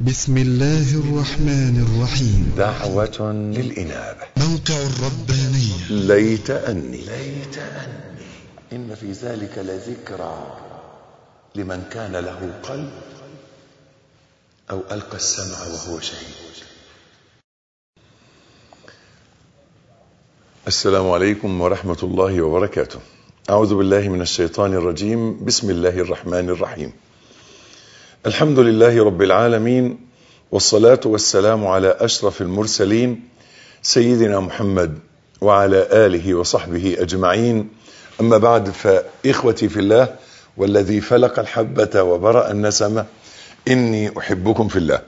بسم الله الرحمن الرحيم دعوة للإنابة موقع الربانية ليت أني ليت أني إن في ذلك لذكرى لمن كان له قلب أو ألقى السمع وهو شهيد السلام عليكم ورحمة الله وبركاته أعوذ بالله من الشيطان الرجيم بسم الله الرحمن الرحيم الحمد لله رب العالمين والصلاة والسلام على أشرف المرسلين سيدنا محمد وعلى آله وصحبه أجمعين أما بعد فإخوتي في الله والذي فلق الحبة وبرأ النسمة إني أحبكم في الله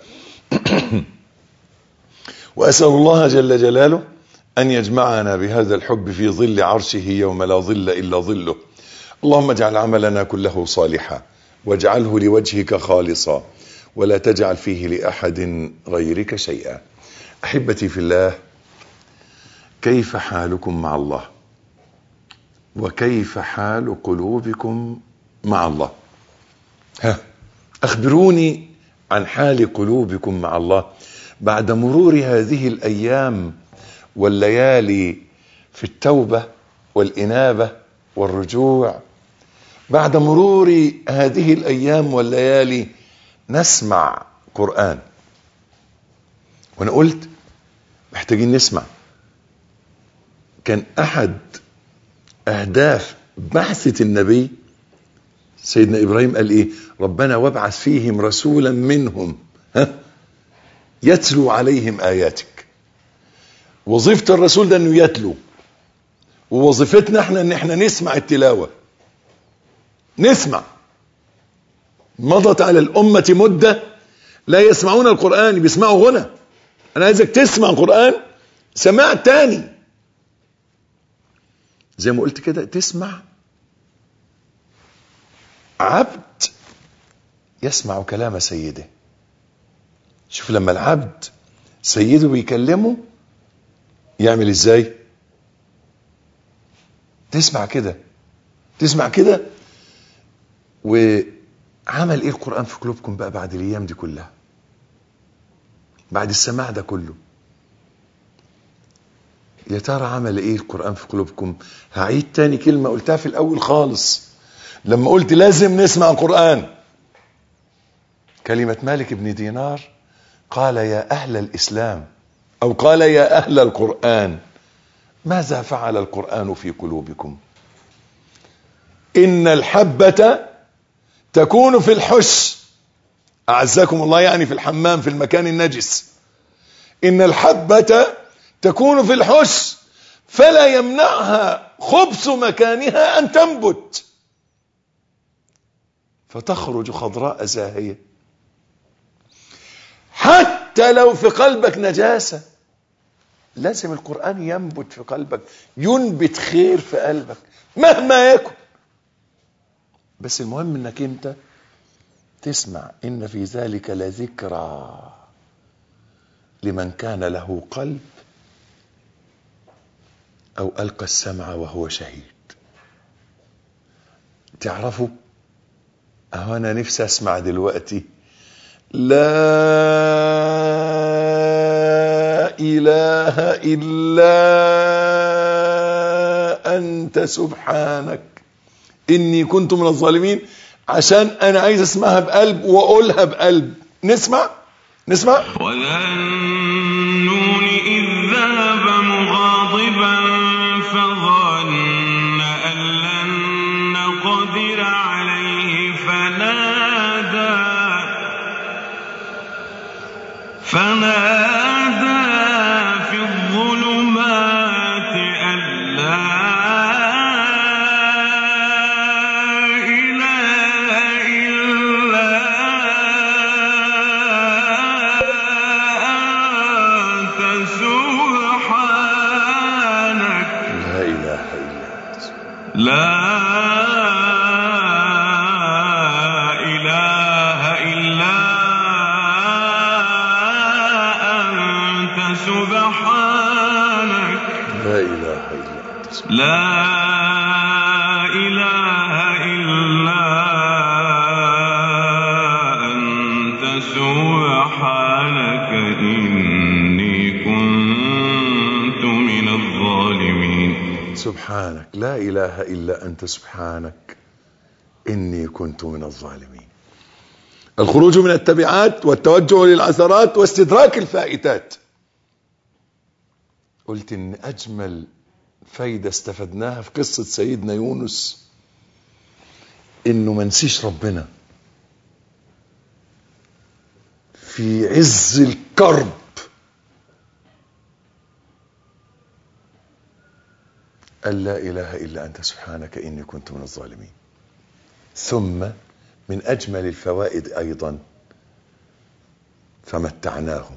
وأسأل الله جل جلاله أن يجمعنا بهذا الحب في ظل عرشه يوم لا ظل إلا ظله اللهم اجعل عملنا كله صالحا واجعله لوجهك خالصا ولا تجعل فيه لأحد غيرك شيئا أحبتي في الله كيف حالكم مع الله وكيف حال قلوبكم مع الله ها أخبروني عن حال قلوبكم مع الله بعد مرور هذه الأيام والليالي في التوبة والإنابة والرجوع بعد مرور هذه الأيام والليالي نسمع قرآن وأنا قلت محتاجين نسمع كان أحد أهداف بعثة النبي سيدنا إبراهيم قال إيه ربنا وابعث فيهم رسولا منهم ها يتلو عليهم آياتك وظيفة الرسول ده انه يتلو ووظيفتنا احنا ان احنا نسمع التلاوة نسمع مضت على الأمة مدة لا يسمعون القرآن بيسمعوا غنى أنا عايزك تسمع القرآن سماع تاني زي ما قلت كده تسمع عبد يسمع كلام سيده شوف لما العبد سيده بيكلمه يعمل ازاي تسمع كده تسمع كده وعمل ايه القرآن في قلوبكم بقى بعد الايام دي كلها بعد السماع ده كله يا ترى عمل ايه القرآن في قلوبكم هعيد تاني كلمة قلتها في الاول خالص لما قلت لازم نسمع القرآن كلمة مالك بن دينار قال يا اهل الاسلام او قال يا اهل القرآن ماذا فعل القرآن في قلوبكم ان الحبة تكون في الحش اعزكم الله يعني في الحمام في المكان النجس ان الحبة تكون في الحش فلا يمنعها خبث مكانها ان تنبت فتخرج خضراء زاهية حتى لو في قلبك نجاسة لازم القرآن ينبت في قلبك ينبت خير في قلبك مهما يكن بس المهم انك انت تسمع ان في ذلك لذكرى لمن كان له قلب او القى السمع وهو شهيد تعرفوا اهو انا نفسي اسمع دلوقتي لا اله الا انت سبحانك اني كنت من الظالمين عشان انا عايز اسمعها بقلب واقولها بقلب نسمع نسمع وذا النون إذ ذهب مغاضبا فظن أن لن نقدر عليه فنادى فنادى في الظلمات أن لا إله إلا أنت سبحانك لا اله الا انت لا إله إلا أنت سبحانك لا اله الا انت لا إله إلا أنت سبحانك سبحانك لا إله إلا أنت سبحانك إني كنت من الظالمين الخروج من التبعات والتوجه للعثرات واستدراك الفائتات قلت إن أجمل فايدة استفدناها في قصة سيدنا يونس إنه ما نسيش ربنا في عز الكرب أن لا إله إلا أنت سبحانك إني كنت من الظالمين ثم من أجمل الفوائد أيضا فمتعناهم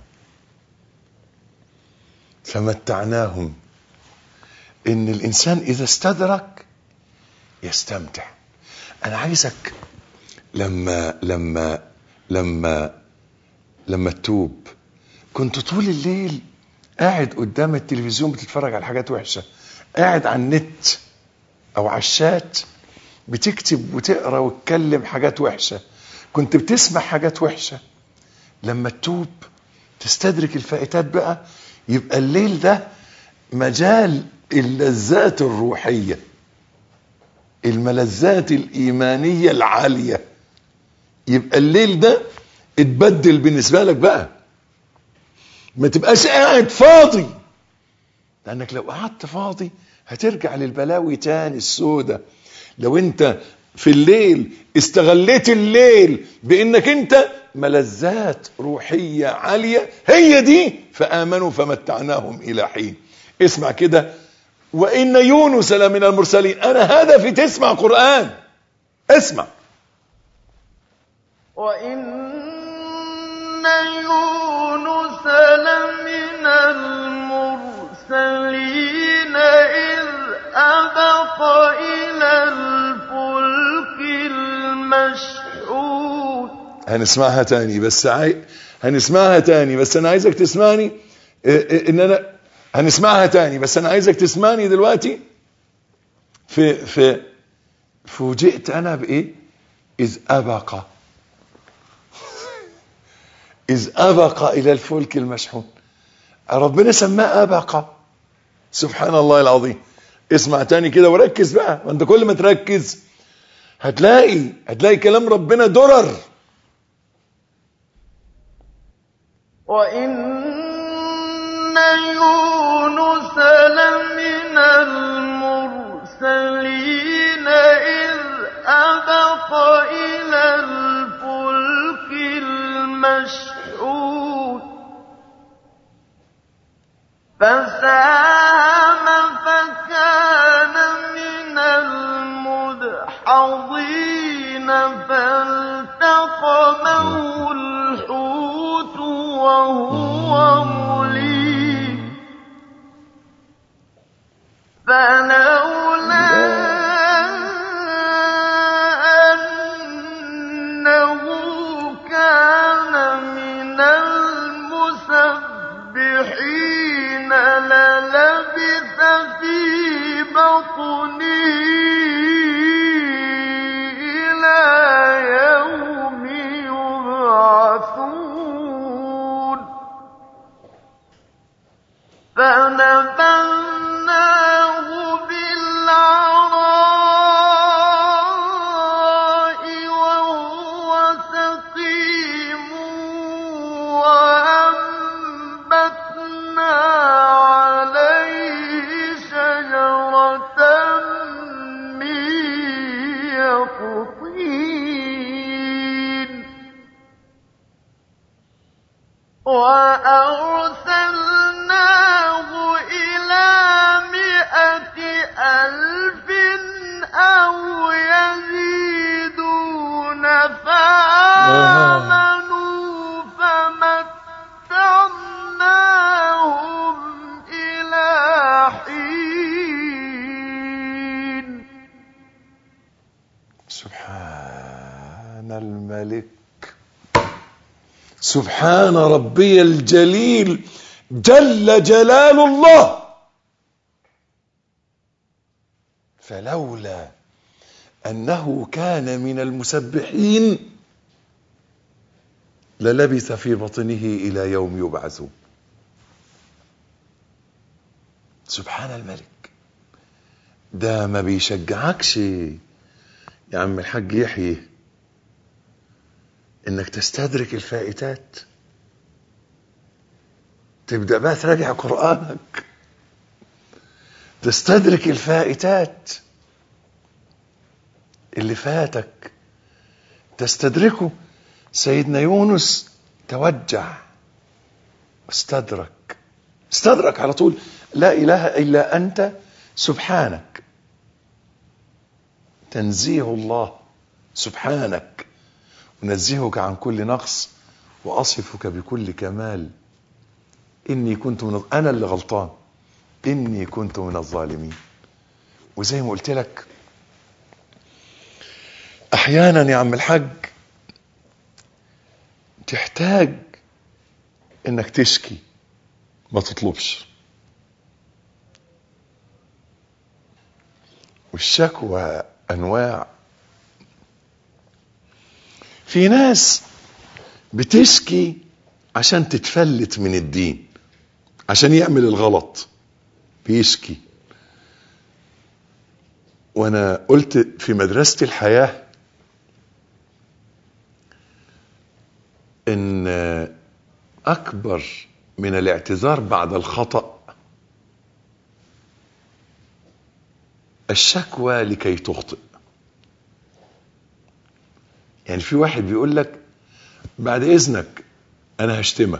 فمتعناهم إن الإنسان إذا استدرك يستمتع أنا عايزك لما لما لما لما تتوب كنت طول الليل قاعد قدام التلفزيون بتتفرج على حاجات وحشه قاعد على النت او على الشات بتكتب وتقرا وتكلم حاجات وحشه كنت بتسمع حاجات وحشه لما تتوب تستدرك الفائتات بقى يبقى الليل ده مجال اللذات الروحيه الملذات الايمانيه العاليه يبقى الليل ده اتبدل بالنسبه لك بقى ما تبقاش قاعد فاضي لانك لو قعدت فاضي هترجع للبلاوي تاني السودة لو انت في الليل استغليت الليل بانك انت ملذات روحية عالية هي دي فآمنوا فمتعناهم إلى حين اسمع كده وإن يونس لمن المرسلين أنا هدفي تسمع قرآن اسمع وإن يونس لمن المرسلين إذ أبق إلى الفلك المشحون هنسمعها تاني بس عاي... هنسمعها تاني بس انا عايزك تسمعني إيه إيه ان انا هنسمعها تاني بس انا عايزك تسمعني دلوقتي في في فوجئت انا بايه اذ ابق اذ ابق الى الفلك المشحون ربنا سماه ابق سبحان الله العظيم اسمع تاني كده وركز بقى وانت كل ما تركز هتلاقي هتلاقي كلام ربنا درر وإن يونس لمن المرسلين إذ أبق إلى الفلك المشحون فساهم فكان من المدحضين فالتقمه الحوت وهو مليم فلولا أنه كان من المسبحين للبث في بطنه إلى يوم يبعثون فنبذناه بالعراء وهو سقيم وأنبتنا عليه شجرة من يقطين وأرسلناه إلى مئة ألف أو يزيدون فآمنوا فمتعناهم إلى حين سبحان الملك سبحان ربي الجليل جل جلال الله فلولا انه كان من المسبحين للبث في بطنه الى يوم يبعثون سبحان الملك ده ما بيشجعكش يا عم الحاج يحيى انك تستدرك الفائتات تبدا بقى تراجع قرانك تستدرك الفائتات اللي فاتك تستدركه سيدنا يونس توجع استدرك استدرك على طول لا اله الا انت سبحانك تنزيه الله سبحانك انزهك عن كل نقص واصفك بكل كمال اني كنت من انا اللي غلطان اني كنت من الظالمين وزي ما قلت لك احيانا يا عم الحاج تحتاج انك تشكي ما تطلبش والشكوى انواع في ناس بتشكي عشان تتفلت من الدين عشان يعمل الغلط بيشكي وانا قلت في مدرسة الحياة ان اكبر من الاعتذار بعد الخطأ الشكوى لكي تخطئ يعني في واحد بيقول لك بعد اذنك انا هشتمك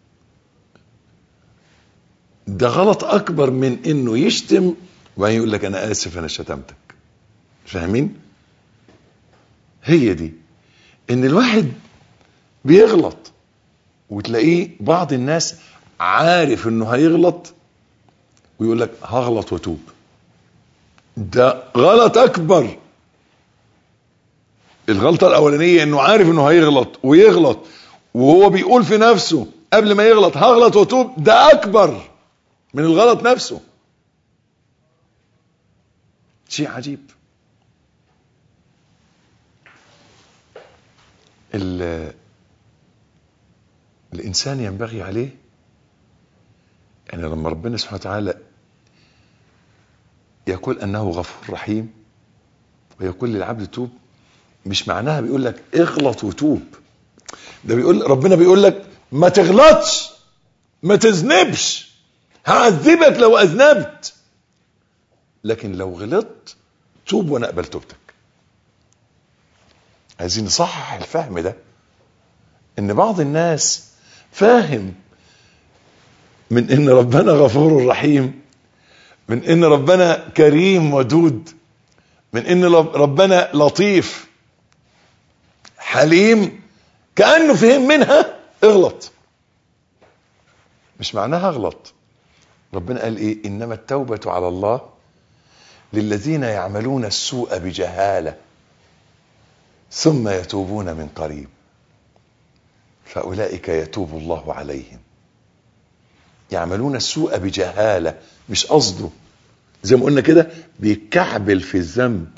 ده غلط اكبر من انه يشتم وبعدين يقول لك انا اسف انا شتمتك فاهمين هي دي ان الواحد بيغلط وتلاقيه بعض الناس عارف انه هيغلط ويقول لك هغلط واتوب ده غلط اكبر الغلطه الاولانيه انه عارف انه هيغلط ويغلط وهو بيقول في نفسه قبل ما يغلط هغلط واتوب ده اكبر من الغلط نفسه شيء عجيب ال- الانسان ينبغي عليه يعني لما ربنا سبحانه وتعالى يقول انه غفور رحيم ويقول للعبد توب مش معناها بيقول لك اغلط وتوب ده بيقول ربنا بيقول لك ما تغلطش ما تذنبش هعذبك لو اذنبت لكن لو غلطت توب وانا اقبل توبتك عايزين نصحح الفهم ده ان بعض الناس فاهم من ان ربنا غفور رحيم من ان ربنا كريم ودود من ان ربنا لطيف حليم كانه فهم منها اغلط مش معناها اغلط ربنا قال ايه انما التوبه على الله للذين يعملون السوء بجهاله ثم يتوبون من قريب فاولئك يتوب الله عليهم يعملون السوء بجهاله مش قصده زي ما قلنا كده بيكعبل في الذنب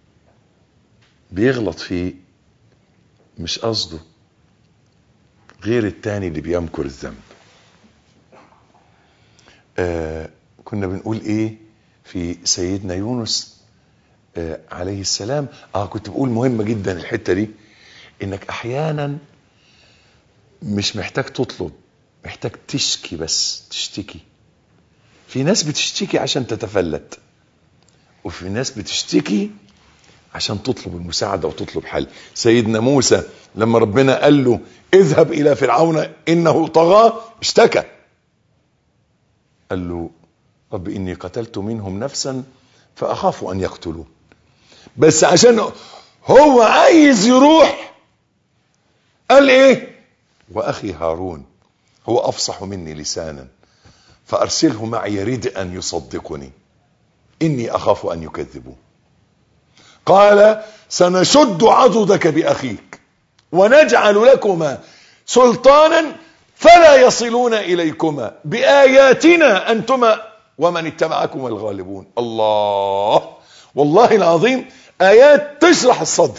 بيغلط فيه مش قصده غير التاني اللي بيمكر الذنب آه كنا بنقول ايه في سيدنا يونس آه عليه السلام اه كنت بقول مهمة جدا الحتة دي انك احيانا مش محتاج تطلب محتاج تشكي بس تشتكي في ناس بتشتكي عشان تتفلت وفي ناس بتشتكي عشان تطلب المساعدة وتطلب حل سيدنا موسى لما ربنا قال له اذهب الى فرعون انه طغى اشتكى قال له رب اني قتلت منهم نفسا فاخاف ان يقتلون بس عشان هو عايز يروح قال ايه واخي هارون هو افصح مني لسانا فارسله معي ردءا يصدقني اني اخاف ان يكذبون قال سنشد عضدك باخيك ونجعل لكما سلطانا فلا يصلون اليكما باياتنا انتما ومن اتبعكما الغالبون الله والله العظيم ايات تشرح الصدر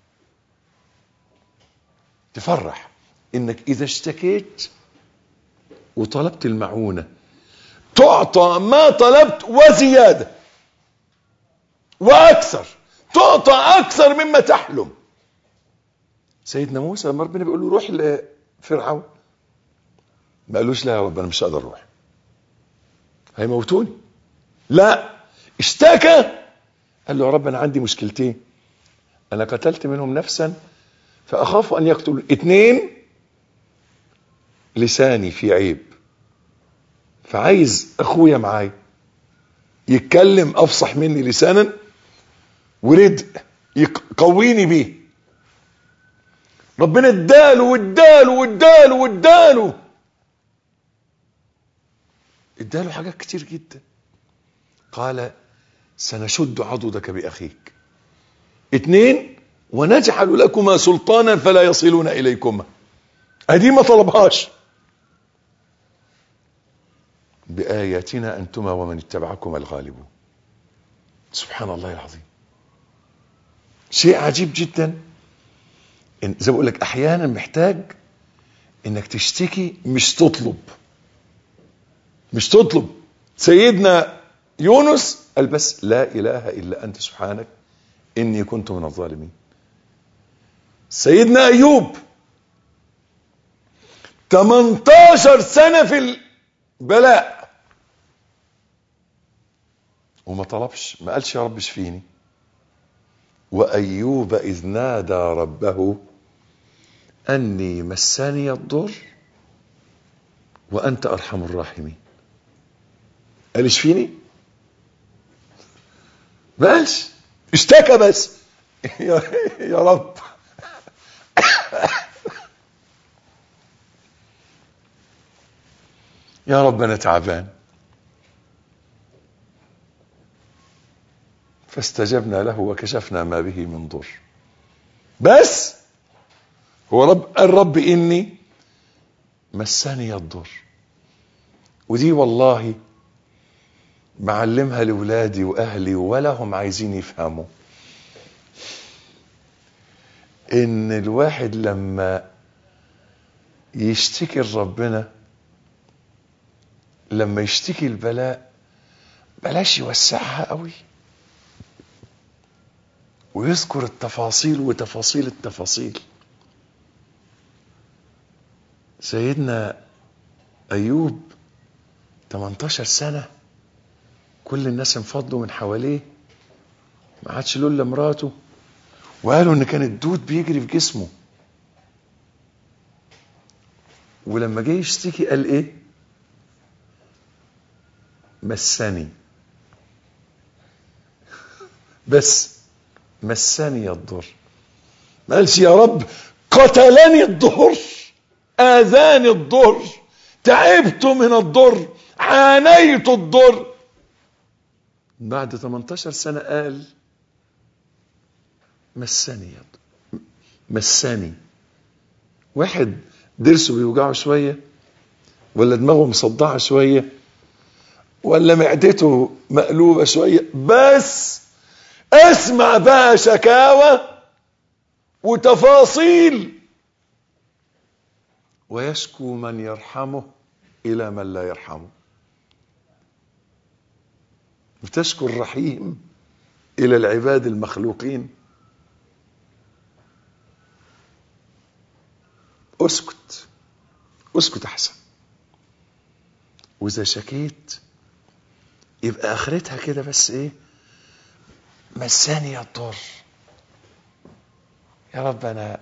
تفرح انك اذا اشتكيت وطلبت المعونة تعطى ما طلبت وزيادة واكثر تعطى اكثر مما تحلم سيدنا موسى لما ربنا بيقول له روح لفرعون ما قالوش لا يا رب انا مش هقدر اروح هيموتوني لا اشتكى قال له يا رب انا عندي مشكلتين انا قتلت منهم نفسا فاخاف ان يقتل اثنين لساني في عيب فعايز اخويا معايا يتكلم افصح مني لسانا ورزق يقويني بيه ربنا اداله واداله واداله واداله اداله حاجات كتير جدا قال سنشد عضدك باخيك اتنين ونجعل لكما سلطانا فلا يصلون اليكما ادي ما طلبهاش بآياتنا أنتما ومن اتبعكما الغالبون سبحان الله العظيم شيء عجيب جدا إن زي ما بقول لك أحيانا محتاج إنك تشتكي مش تطلب مش تطلب سيدنا يونس قال بس لا إله إلا أنت سبحانك إني كنت من الظالمين سيدنا أيوب 18 سنة في البلاء وما طلبش ما قالش يا رب اشفيني وأيوب إذ نادى ربه أني مسني الضر وأنت أرحم الراحمين قال اشفيني ما قالش اشتكى بس يا, يا رب يا رب انا تعبان فاستجبنا له وكشفنا ما به من ضر بس هو رب الرب اني مسني الضر ودي والله بعلمها لاولادي واهلي ولا هم عايزين يفهموا ان الواحد لما يشتكي لربنا لما يشتكي البلاء بلاش يوسعها قوي ويذكر التفاصيل وتفاصيل التفاصيل سيدنا ايوب 18 سنه كل الناس انفضوا من حواليه ما عادش له الا مراته وقالوا ان كان الدود بيجري في جسمه ولما جه يشتكي قال ايه مسني بس مسني الضر ما قالش يا رب قتلني الضر اذاني الضر تعبت من الضر عانيت الضر بعد 18 سنة قال مسني الضر مسني واحد ضرسه بيوجعه شوية ولا دماغه مصدعة شوية ولا معدته مقلوبة شوية بس اسمع بقى شكاوى وتفاصيل ويشكو من يرحمه إلى من لا يرحمه وتشكو الرحيم إلى العباد المخلوقين اسكت اسكت أحسن وإذا شكيت يبقى اخرتها كده بس ايه مساني الضر يا رب انا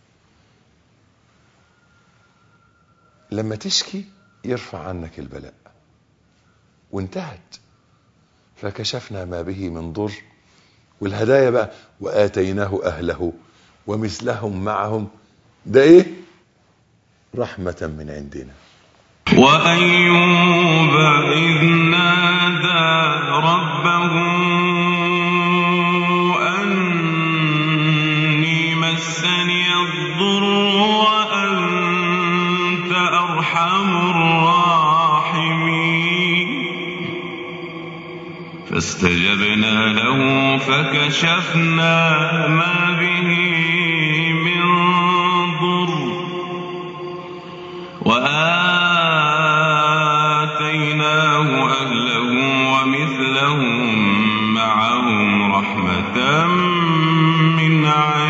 لما تشكي يرفع عنك البلاء وانتهت فكشفنا ما به من ضر والهدايا بقى واتيناه اهله ومثلهم معهم ده ايه رحمه من عندنا وأيوب إذ نادى ربه أني مسني الضر وأنت أرحم الراحمين فاستجبنا له فكشفنا ما به من ضر وآتيناه أهله ومثلهم معهم رحمة رحمة من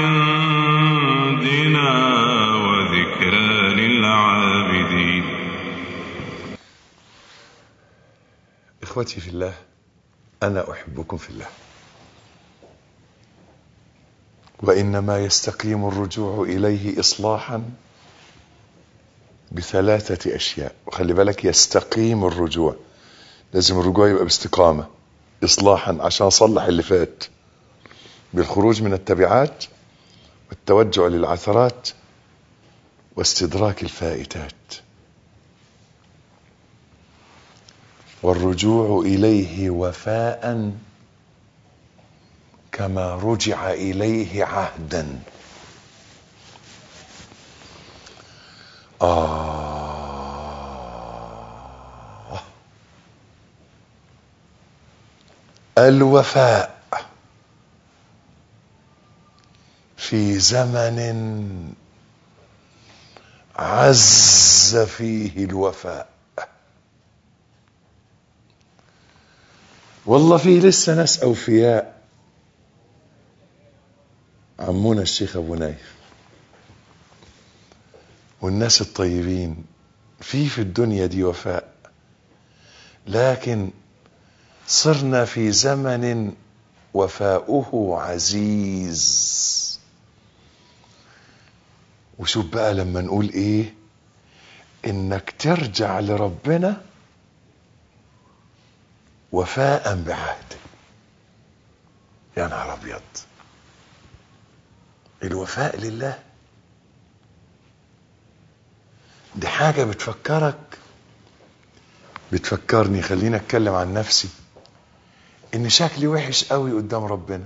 عندنا وذكرى للعابدين إخوتي في الله أنا أحبكم في الله وإنما يستقيم الرجوع إليه إصلاحا بثلاثة أشياء وخلي بالك يستقيم الرجوع لازم الرجوع يبقى باستقامة إصلاحا عشان أصلح اللي فات بالخروج من التبعات والتوجع للعثرات واستدراك الفائتات والرجوع إليه وفاء كما رجع إليه عهدا آه الوفاء في زمن عز فيه الوفاء والله في لسه ناس أوفياء عمونا الشيخ أبو نايف والناس الطيبين في في الدنيا دي وفاء لكن صرنا في زمن وفاؤه عزيز وشوف بقى لما نقول ايه انك ترجع لربنا وفاء بعهده يا نهار ابيض الوفاء لله دي حاجة بتفكرك بتفكرني خليني اتكلم عن نفسي ان شكلي وحش قوي قدام ربنا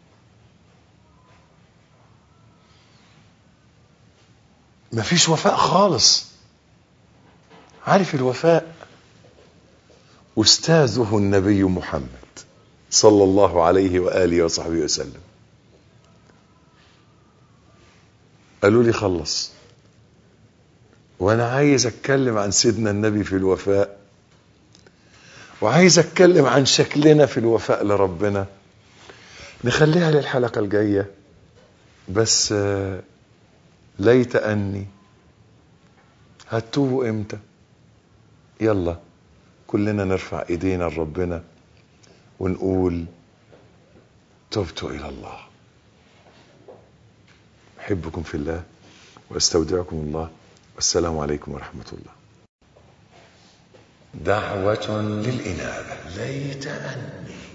مفيش وفاء خالص عارف الوفاء استاذه النبي محمد صلى الله عليه واله وصحبه وسلم قالوا لي خلص وانا عايز اتكلم عن سيدنا النبي في الوفاء وعايز اتكلم عن شكلنا في الوفاء لربنا نخليها للحلقة الجاية بس آه، ليت اني هتوبوا امتى يلا كلنا نرفع ايدينا لربنا ونقول تبت الى الله احبكم في الله واستودعكم الله والسلام عليكم ورحمه الله دعوه للانابه ليت اني